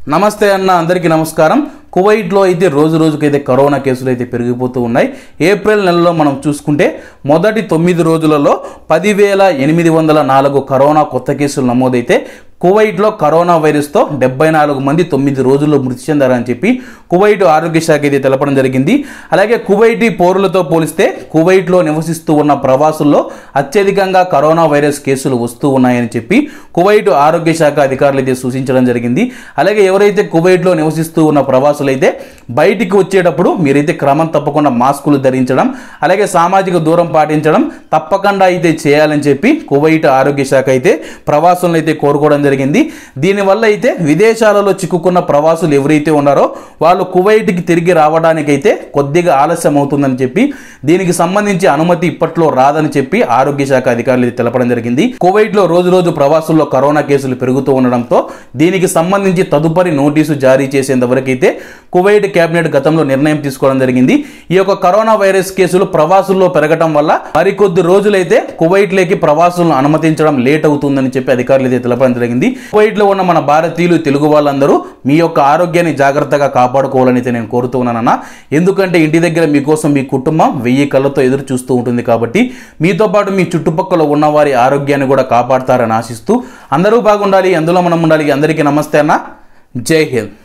నమస్తే అన్న అందరికీ నమస్కారం కువైట్లో అయితే రోజు రోజుకైతే కరోనా కేసులు అయితే పెరిగిపోతూ ఉన్నాయి ఏప్రిల్ నెలలో మనం చూసుకుంటే మొదటి తొమ్మిది రోజులలో పదివేల ఎనిమిది వందల నాలుగు కరోనా కొత్త కేసులు నమోదైతే కువైట్లో కరోనా వైరస్తో డెబ్బై నాలుగు మంది తొమ్మిది రోజుల్లో మృతి చెందారని చెప్పి కువైట్ ఆరోగ్య శాఖ అయితే తెలపడం జరిగింది అలాగే కువైటీ పౌరులతో పోలిస్తే కువైట్లో నివసిస్తూ ఉన్న ప్రవాసుల్లో అత్యధికంగా కరోనా వైరస్ కేసులు వస్తూ ఉన్నాయని చెప్పి కువైట్ ఆరోగ్య శాఖ అధికారులు అయితే సూచించడం జరిగింది అలాగే ఎవరైతే కువైట్లో నివసిస్తూ ఉన్న ప్రవాసులైతే బయటికి వచ్చేటప్పుడు మీరైతే క్రమం తప్పకుండా మాస్కులు ధరించడం అలాగే సామాజిక దూరం పాటించడం తప్పకుండా అయితే చేయాలని చెప్పి కువైట్ ఆరోగ్య శాఖ అయితే ప్రవాసులను అయితే కోరుకోవడం జరిగింది దీనివల్ల అయితే విదేశాలలో చిక్కుకున్న ప్రవాసులు ఎవరైతే ఉన్నారో వాళ్ళు కువైట్కి తిరిగి రావడానికైతే కొద్దిగా ఆలస్యం అవుతుందని చెప్పి దీనికి సంబంధించి అనుమతి ఇప్పట్లో రాదని చెప్పి ఆరోగ్య శాఖ అధికారులు అయితే తెలపడం జరిగింది కువైట్లో రోజు రోజు ప్రవాసుల్లో కరోనా కేసులు పెరుగుతూ ఉండడంతో దీనికి సంబంధించి తదుపరి నోటీసు జారీ చేసేంత వరకైతే కువైట్ కేబినెట్ గతంలో నిర్ణయం తీసుకోవడం జరిగింది ఈ యొక్క కరోనా వైరస్ కేసులు ప్రవాసుల్లో పెరగటం వల్ల మరికొద్ది రోజులైతే కువైట్లోకి ప్రవాసులను అనుమతించడం లేట్ అవుతుందని చెప్పి అధికారులు అయితే తెలపడం జరిగింది కువైట్లో ఉన్న మన భారతీయులు తెలుగు వాళ్ళందరూ మీ యొక్క ఆరోగ్యాన్ని జాగ్రత్తగా కాపాడుకోవాలని అయితే నేను కోరుతూ ఉన్నానన్న ఎందుకంటే ఇంటి దగ్గర మీకోసం మీ కుటుంబం వెయ్యి కళ్ళతో ఎదురు చూస్తూ ఉంటుంది కాబట్టి మీతో పాటు మీ చుట్టుపక్కల ఉన్న వారి ఆరోగ్యాన్ని కూడా కాపాడతారని ఆశిస్తూ అందరూ బాగుండాలి అందులో మనం ఉండాలి అందరికీ నమస్తే అన్న జై హింద్